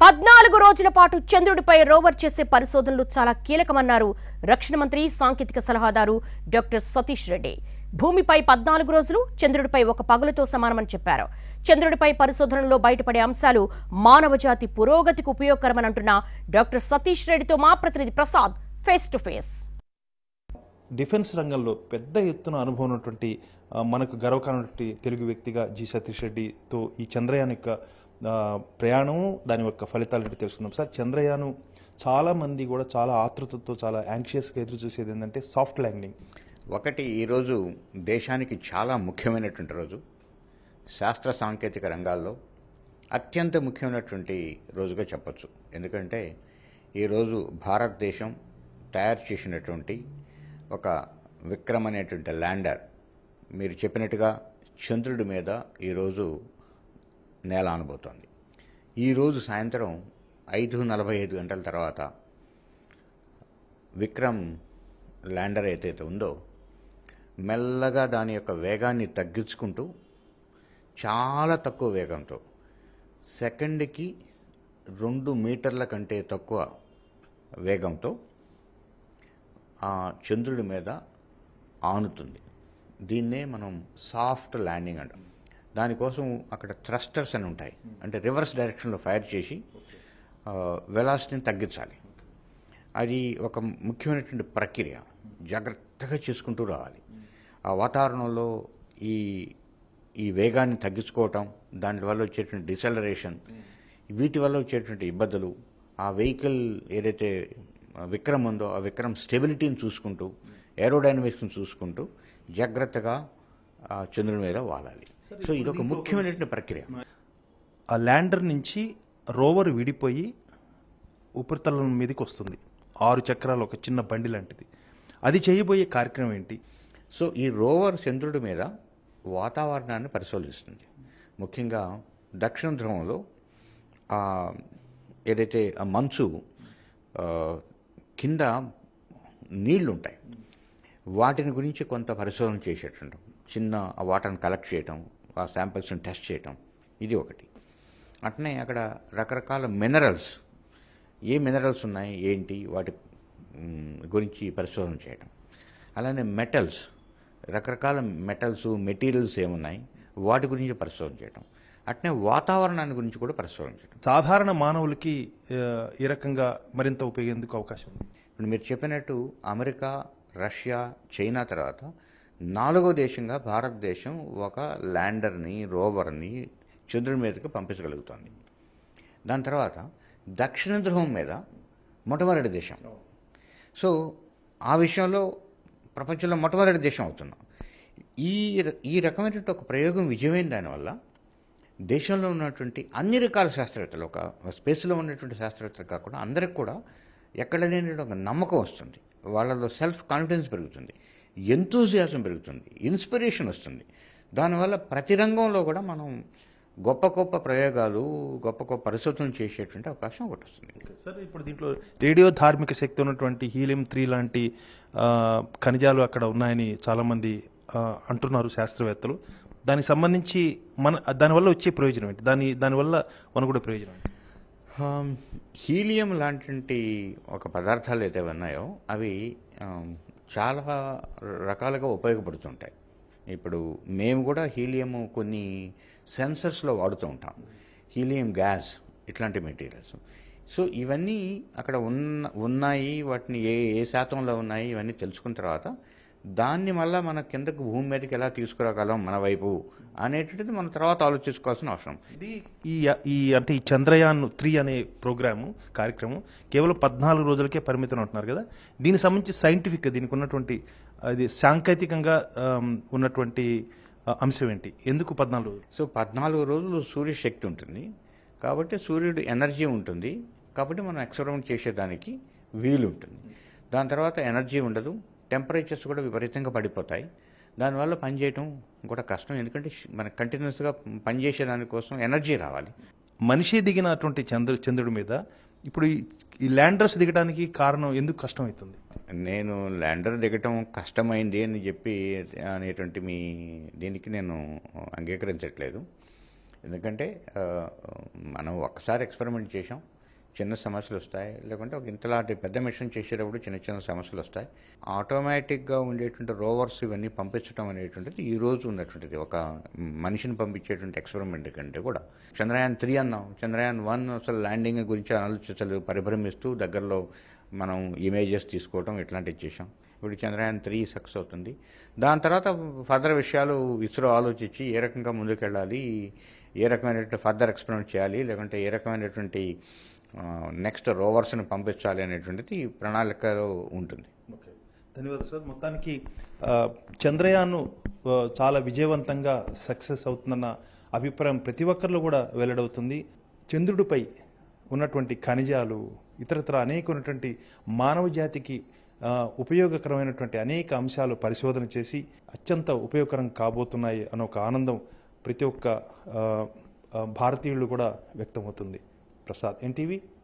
పద్నాలుగు రోజుల పాటు చంద్రుడిపై రోవర్ చేసే పరిశోధనలు చాలా కీలకమన్నారు రక్షణ మంత్రి సాంకేతిక సలహాదారు డాక్టర్ సతీష్ రెడ్డి భూమిపై పద్నాలుగు రోజులు చంద్రుడిపై ఒక పగలుతో సమానమని చెప్పారు చంద్రుడిపై పరిశోధనలో బయటపడే అంశాలు మానవజాతి పురోగతికి ఉపయోగకరమని అంటున్న డాక్టర్ సతీష్ రెడ్డితో మా ప్రతినిధి Prasad face to face defence రంగంలో పెద్ద ఎత్తున అనుభవం ఉన్నటువంటి ఆ, మనకు గర్వకారణటువంటి తెలుగు వ్యక్తిగా జి సతీష్ రెడ్డితో ఈ చంద్రయాన్ యొక్క ఆ, ప్రయాణము దాని యొక్క ఫలితాలు ఏంటో తెలుసుకుందాం సార్ చంద్రయాను చాలా మంది కూడా చాలా ఆతృతతో చాలా యాంగ్షియస్గా ఎదురు చూసేది ఏంటంటే సాఫ్ట్ ల్యాండింగ్ ఒకటి ఈరోజు దేశానికి చాలా ముఖ్యమైనటువంటి రోజు శాస్త్ర సాంకేతిక రంగాల్లో అత్యంత ముఖ్యమైనటువంటి రోజుగా చెప్పొచ్చు ఎందుకంటే ఈరోజు భారతదేశం తయారు చేసినటువంటి ఒక విక్రమ్ అనేటువంటి ల్యాండర్ మీరు చెప్పినట్టుగా చంద్రుడి మీద ఈరోజు నేల అనబోతోంది ఈరోజు సాయంత్రం ఐదు నలభై ఐదు గంటల తర్వాత విక్రమ్ ల్యాండర్ ఏదైతే ఉందో మెల్లగా దాని యొక్క వేగాన్ని తగ్గించుకుంటూ చాలా తక్కువ వేగంతో సెకండ్కి రెండు మీటర్ల కంటే తక్కువ వేగంతో ఆ చంద్రుడి మీద ఆనుతుంది దీన్నే మనం సాఫ్ట్ ల్యాండింగ్ అంటాం దానికోసం అక్కడ థ్రస్టర్స్ అని ఉంటాయి అంటే రివర్స్ డైరెక్షన్లో ఫైర్ చేసి వెలాసిటీని తగ్గించాలి అది ఒక ముఖ్యమైనటువంటి ప్రక్రియ జాగ్రత్తగా చేసుకుంటూ రావాలి ఆ వాతావరణంలో ఈ ఈ వేగాన్ని తగ్గించుకోవటం దాని వల్ల వచ్చేటువంటి డిసలరేషన్ వీటి వల్ల వచ్చేటువంటి ఇబ్బందులు ఆ వెహికల్ ఏదైతే విక్రమ్ ఉందో ఆ విక్రమ్ స్టెబిలిటీని చూసుకుంటూ ఏరోడైనమిక్స్ని చూసుకుంటూ జాగ్రత్తగా ఆ చంద్రుని మీద వాలాలి సో ఇది ఒక ముఖ్యమైనటువంటి ప్రక్రియ ఆ ల్యాండర్ నుంచి రోవర్ విడిపోయి ఉపరితలం మీదకి వస్తుంది ఆరు చక్రాలు ఒక చిన్న బండి లాంటిది అది చేయబోయే కార్యక్రమం ఏంటి సో ఈ రోవర్ చంద్రుడి మీద వాతావరణాన్ని పరిశోధిస్తుంది ముఖ్యంగా దక్షిణ ధ్రువంలో ఆ ఏదైతే ఆ మంచు ఆ, కింద నీళ్లు ఉంటాయి వాటిని గురించి కొంత పరిశోధన చేసేటం చిన్న ఆ వాటర్ని కలెక్ట్ చేయటం ఆ శాంపిల్స్ని టెస్ట్ చేయటం ఇది ఒకటి అట్నే అక్కడ రకరకాల మినరల్స్ ఏ మినరల్స్ ఉన్నాయి ఏంటి వాటి మ్, గురించి పరిశోధన చేయటం అలానే మెటల్స్ రకరకాల మెటల్స్ మెటీరియల్స్ ఏమున్నాయి వాటి గురించి పరిశోధన చేయటం అట్నే వాతావరణాన్ని గురించి కూడా పరిశోధన చేయటం సాధారణ మానవులకి ఆ, ఈ రకంగా మరింత ఉపయోగేందుకు అవకాశం ఉంది ఇప్పుడు మీరు చెప్పినట్టు అమెరికా రష్యా చైనా తర్వాత నాలుగో దేశంగా భారతదేశం ఒక ల్యాండర్ని రోవర్ని చంద్రుడి మీదకి పంపించగలుగుతోంది దాని తర్వాత దక్షిణ ధ్రువం మీద మొట్టమొదటి దేశం సో ఆ విషయంలో ప్రపంచంలో మొట్టమొదటి దేశం అవుతున్నాం ఈ ర- ఈ రకమైనటువంటి ఒక ప్రయోగం విజయమైన దానివల్ల దేశంలో ఉన్నటువంటి అన్ని రకాల శాస్త్రవేత్తలు ఒక స్పేస్లో ఉన్నటువంటి శాస్త్రవేత్తలు కాకుండా అందరికి కూడా ఎక్కడ లేని ఒక నమ్మకం వస్తుంది వాళ్ళలో సెల్ఫ్ కాన్ఫిడెన్స్ పెరుగుతుంది ఎంతూజియాజం పెరుగుతుంది ఇన్స్పిరేషన్ వస్తుంది దానివల్ల ప్రతి రంగంలో కూడా మనం గొప్ప గొప్ప ప్రయోగాలు గొప్ప గొప్ప పరిశోధనలు చేసేటువంటి అవకాశం ఒకటి వస్తుంది సార్ ఇప్పుడు దీంట్లో రేడియో ధార్మిక శక్తి ఉన్నటువంటి హీలియం త్రీ లాంటి ఆ, ఖనిజాలు అక్కడ ఉన్నాయని చాలామంది ఆ, అంటున్నారు శాస్త్రవేత్తలు దానికి సంబంధించి మన దానివల్ల వచ్చే ప్రయోజనం ఏంటి దాని దానివల్ల మనకు కూడా ప్రయోజనం ఏంటి? ఆమ్, హీలియం లాంటి ఒక పదార్థాలు ఏదైతే ఉన్నాయో అవి ఆమ్, చాలా రకాలుగా ఉపయోగపడుతుంటాయి ఇప్పుడు మేము కూడా హీలియం కొన్ని సెన్సర్స్లో వాడుతూ ఉంటాం హీలియం గ్యాస్ ఇట్లాంటి మెటీరియల్స్ సో ఇవన్నీ అక్కడ ఉన్న ఉన్నాయి వాటిని ఏ ఏ శాతంలో ఉన్నాయి ఇవన్నీ తెలుసుకున్న తర్వాత దాన్ని మళ్ళీ మన కిందకు భూమి మీదకి ఎలా తీసుకురాగలం మన వైపు అనేటువంటిది మనం తర్వాత ఆలోచించుకోవాల్సిన అవసరం ఇది ఈ ఈ అంటే ఈ చంద్రయాన్ త్రీ అనే ప్రోగ్రాము కార్యక్రమం కేవలం పద్నాలుగు రోజులకే పరిమితం అంటున్నారు కదా దీనికి సంబంధించి సైంటిఫిక్ దీనికి ఉన్నటువంటి అది సాంకేతికంగా ఆమ్, ఉన్నటువంటి ఆ, అంశం ఏంటి ఎందుకు పద్నాలుగు రోజులు సో పద్నాలుగు రోజులు సూర్య శక్తి ఉంటుంది కాబట్టి సూర్యుడు ఎనర్జీ ఉంటుంది కాబట్టి మనం ఎక్స్పెరిమెంట్ చేసేదానికి వీలు ఉంటుంది దాని తర్వాత ఎనర్జీ ఉండదు టెంపరేచర్స్ కూడా విపరీతంగా పడిపోతాయి దానివల్ల పనిచేయటం కూడా కష్టం ఎందుకంటే మన కంటిన్యూస్గా పనిచేసే దానికోసం ఎనర్జీ రావాలి మనిషి దిగినటువంటి చంద్రు చంద్రుడి మీద ఇప్పుడు ఈ- ఈ ల్యాండర్స్ దిగడానికి కారణం ఎందుకు కష్టం అవుతుంది నేను ల్యాండర్ దిగటం కష్టమైంది అని చెప్పి అనేటువంటి మీ దీనికి నేను అంగీకరించట్లేదు ఎందుకంటే ఆ, మనం ఒక్కసారి ఎక్స్పెరిమెంట్ చేసాం చిన్న సమస్యలు వస్తాయి లేకుంటే ఒక ఇంతలాంటి పెద్ద మిషన్ చేసేటప్పుడు చిన్న చిన్న సమస్యలు వస్తాయి ఆటోమేటిక్గా ఉండేటువంటి రోవర్స్ ఇవన్నీ పంపించడం అనేటువంటిది ఈ రోజు ఉన్నటువంటిది ఒక మనిషిని పంపించేటువంటి ఎక్స్పెరిమెంట్ కంటే కూడా చంద్రయాన్ త్రీ అన్నాం చంద్రయాన్ వన్ అసలు ల్యాండింగ్ గురించి ఆలోచించలు పరిభ్రమిస్తూ దగ్గరలో మనం ఇమేజెస్ తీసుకోవడం ఇట్లాంటివి చేసాం ఇప్పుడు చంద్రయాన్ త్రీ సక్సెస్ అవుతుంది దాని తర్వాత ఫర్దర్ విషయాలు ఇస్రో ఆలోచించి ఏ రకంగా ముందుకెళ్ళాలి ఏ రకమైనటువంటి ఫర్దర్ ఎక్స్పెరిమెంట్ చేయాలి లేకుంటే ఏ రకమైనటువంటి నెక్స్ట్ రోవర్స్ని పంపించాలి అనేటువంటిది ఈ ప్రణాళికలో ఉంటుంది ఓకే ధన్యవాదాలు సార్ మొత్తానికి ఆ, చంద్రయాన్ ఆ, చాలా విజయవంతంగా సక్సెస్ అవుతుందన్న అభిప్రాయం ప్రతి ఒక్కరిలో కూడా వెల్లడవుతుంది చంద్రుడిపై ఉన్నటువంటి ఖనిజాలు ఇతరత్ర అనేకమైనటువంటి మానవ జాతికి ఆ, ఉపయోగకరమైనటువంటి అనేక అంశాలు పరిశోధన చేసి అత్యంత ఉపయోగకరం కాబోతున్నాయి అన్న ఒక ఆనందం ప్రతి ఒక్క ఆ, ఆ, భారతీయులు కూడా వ్యక్తమవుతుంది ప్రసాద్ ఎన్టీవీ